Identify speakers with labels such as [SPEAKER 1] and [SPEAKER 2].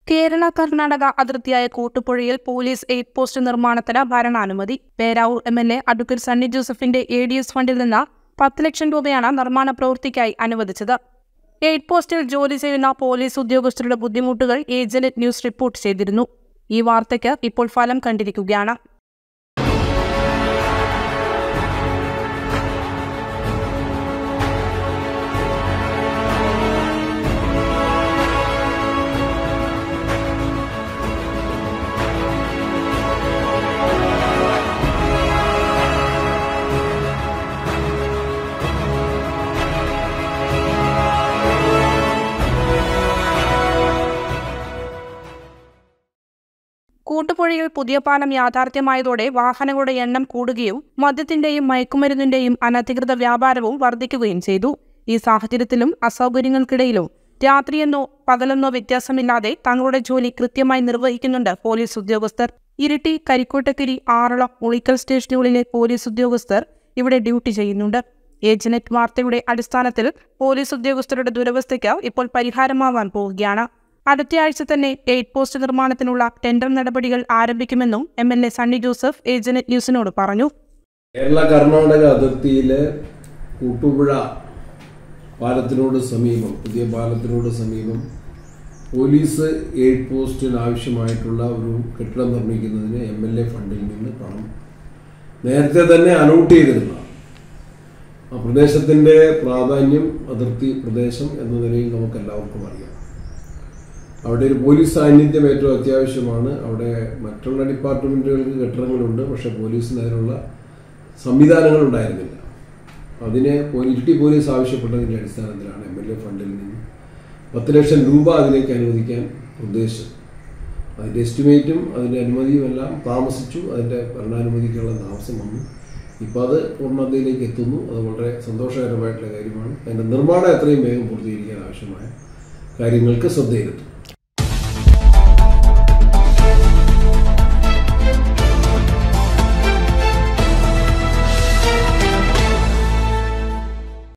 [SPEAKER 1] കേരള കർണാടക അതിർത്തിയായ കൂട്ടുപുഴയിൽ police aid post നിർമ്മാണത്തിന് ഭരണാനുമതി Peravoor M L A advocate Sunny ജോസഫിന്റെ എ ഡി എസ് ഫണ്ടിൽ നിന്ന് പത്ത് ലക്ഷം രൂപയാണ് നിർമ്മാണ പ്രവൃത്തിക്കായി അനുവദിച്ചത് എയ്ഡ് പോസ്റ്റിൽ ജോലി ചെയ്യുന്ന പോലീസ് ഉദ്യോഗസ്ഥരുടെ ബുദ്ധിമുട്ടുകൾ ഏജന്റ് ന്യൂസ് റിപ്പോർട്ട് ചെയ്തിരുന്നു ഈ വാർത്തയ്ക്ക് ഇപ്പോൾ ഫലം കണ്ടിരിക്കുകയാണ് കൂട്ടുപുഴയിൽ പുതിയ പാലം യാഥാർത്ഥ്യമായതോടെ വാഹനങ്ങളുടെ എണ്ണം കൂടുകയും മദ്യത്തിന്റെയും മയക്കുമരുന്നിന്റെയും അനധികൃത വ്യാപാരവും വർദ്ധിക്കുകയും ചെയ്തു ഈ സാഹചര്യത്തിലും അസൗകര്യങ്ങൾക്കിടയിലും രാത്രിയെന്നോ പകലെന്നോ വ്യത്യാസമില്ലാതെ തങ്ങളുടെ ജോലി കൃത്യമായി നിർവഹിക്കുന്നുണ്ട് പോലീസ് ഉദ്യോഗസ്ഥർ ഇരിട്ടി കരിക്കോട്ടക്കിരി ആറളം ഉളിക്കൽ സ്റ്റേഷനുകളിലെ പോലീസ് ഉദ്യോഗസ്ഥർ ഇവിടെ ഡ്യൂട്ടി ചെയ്യുന്നുണ്ട് ഏജനറ്റ് വാർത്തയുടെ അടിസ്ഥാനത്തിൽ പോലീസ് ഉദ്യോഗസ്ഥരുടെ ദുരവസ്ഥയ്ക്ക് ഇപ്പോൾ പരിഹാരമാവാൻ പോവുകയാണ് അടുത്തയാഴ്ച തന്നെ എയ്ഡ് പോസ്റ്റ് നിർമ്മാണത്തിനുള്ള ടെൻഡർ നടപടികൾ ആരംഭിക്കുമെന്നും M L A Sunny Joseph ഏജനറ്റ് ന്യൂസിനോട് പറഞ്ഞു
[SPEAKER 2] കേരള കർണാടക അതിർത്തിയിലെ കൂട്ടുപുഴ പാലത്തിനോട് സമീപം പുതിയ പാലത്തിനോട് സമീപം പോലീസ് എയ്ഡ് പോസ്റ്റിന് ആവശ്യമായിട്ടുള്ള ഒരു കെട്ടിടം നിർമ്മിക്കുന്നതിന് എം എൽ എ ഫണ്ടിൽ നിന്ന് പണം നേരത്തെ തന്നെ അലോട്ട് ചെയ്തിരുന്നതാണ് ആ പ്രദേശത്തിന്റെ പ്രാധാന്യം അതിർത്തി പ്രദേശം എന്ന നിലയിൽ നമുക്ക് എല്ലാവർക്കും അറിയാം അവിടെ ഒരു പോലീസ് സാന്നിധ്യം ഏറ്റവും അത്യാവശ്യമാണ് അവിടെ മറ്റുള്ള ഡിപ്പാർട്ട്മെന്റുകൾക്ക് കെട്ടിടങ്ങളുണ്ട് പക്ഷെ പോലീസിന് അതിനുള്ള സംവിധാനങ്ങൾ ഉണ്ടായിരുന്നില്ല അതിനെ പോലീ- ഇരിട്ടി പോലീസ് ആവശ്യപ്പെട്ടതിന്റെ അടിസ്ഥാനത്തിലാണ് എം എൽ എ ഫണ്ടിൽ നിന്ന് പത്ത് ലക്ഷം രൂപ അതിലേക്ക് അനുവദിക്കാൻ ഉദ്ദേശിച്ചത് അതിന്റെ എസ്റ്റിമേറ്റും അതിന്റെ അനുമതിയും എല്ലാം താമസിച്ചു അതിന്റെ ഭരണാനുമതിക്കുള്ള താമസം വന്നു ഇപ്പോൾ അത് പൂർണ്ണതയിലേക്ക് എത്തുന്നു അത് വളരെ സന്തോഷകരമായിട്ടുള്ള കാര്യമാണ് അതിന്റെ നിർമ്മാണം എത്രയും വേഗം പൂർത്തീകരിക്കാൻ ആവശ്യമായ കാര്യങ്ങൾക്ക് ശ്രദ്ധയിലെത്തും